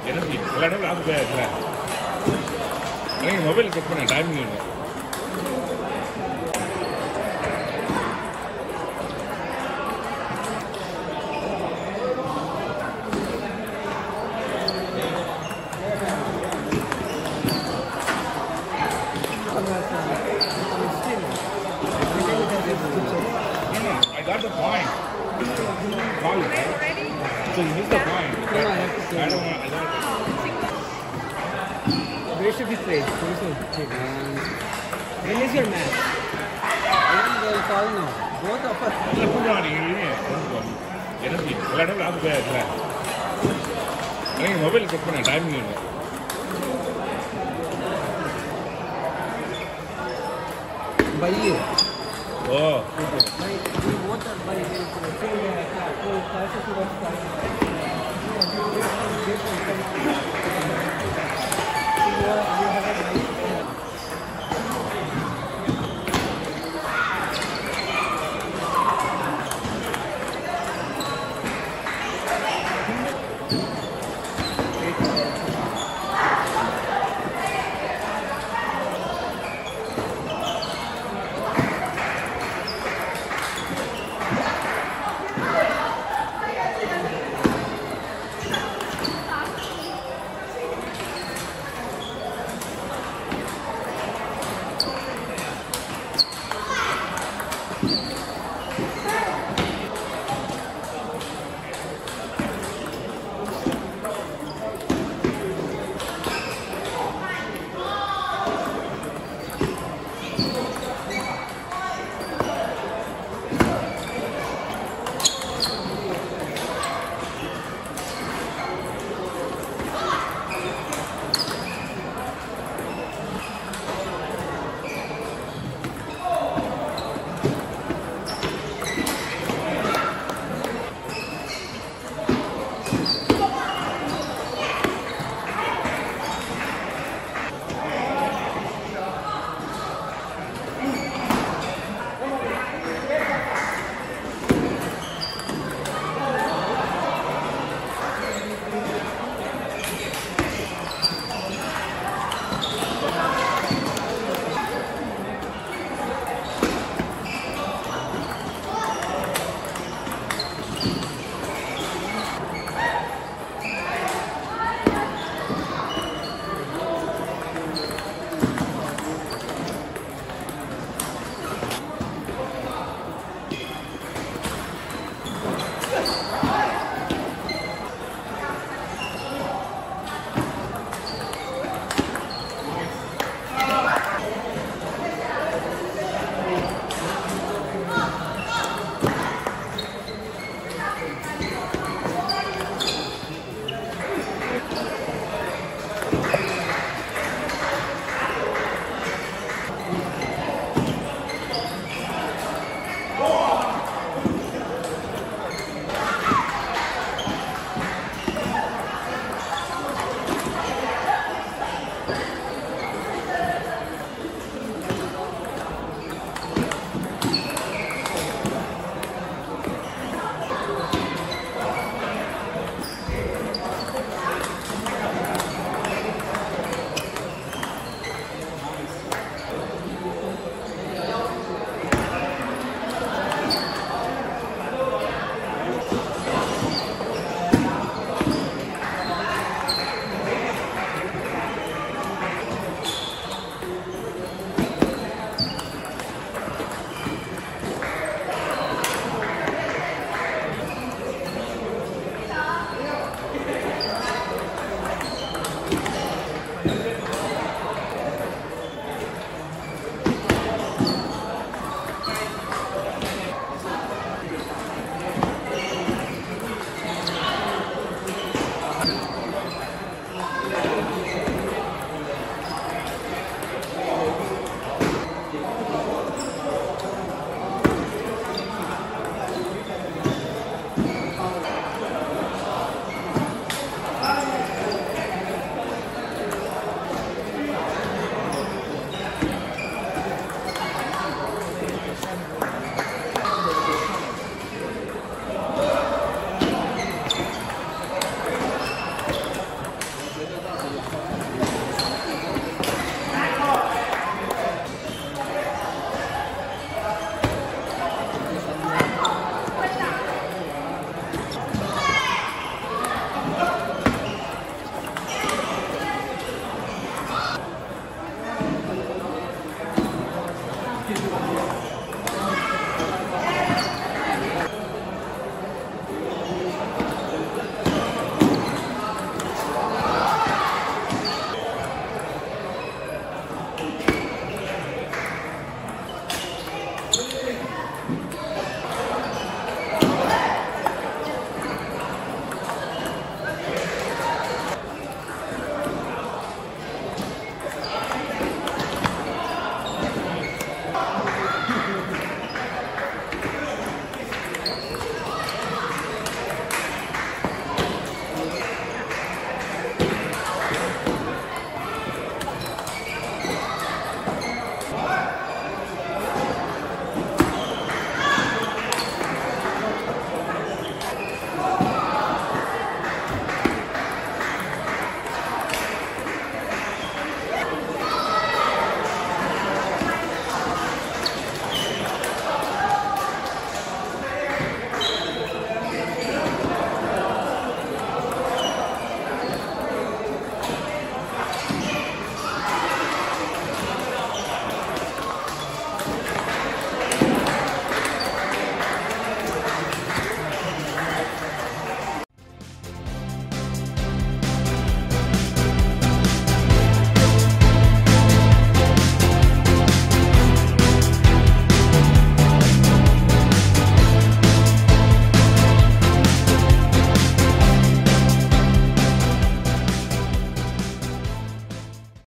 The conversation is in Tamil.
எனர்ஜி எல்லா இடத்துல ஆஃப் ஆயிருக்குல்ல எனக்கு மொபைல் செக் பண்ணேன் டைமிங் இல்லை No, no, I got the point. Call it. So you missed the point. No, no, I have to say I don't want, I don't Where should we play? Where should we play? Um, when is your match? When will call now? Both of us. இல்லை கூப்பிடுவாங்க நீங்கள் எனர்ஜி எல்லா இடத்துல ஆஃப் ஆயிருக்குல்ல எனக்கு மொபைல் செக் பண்ணேன் டைமிங் இல்லை By you. ஓ super By, we both are by the same uh, so classes would have started.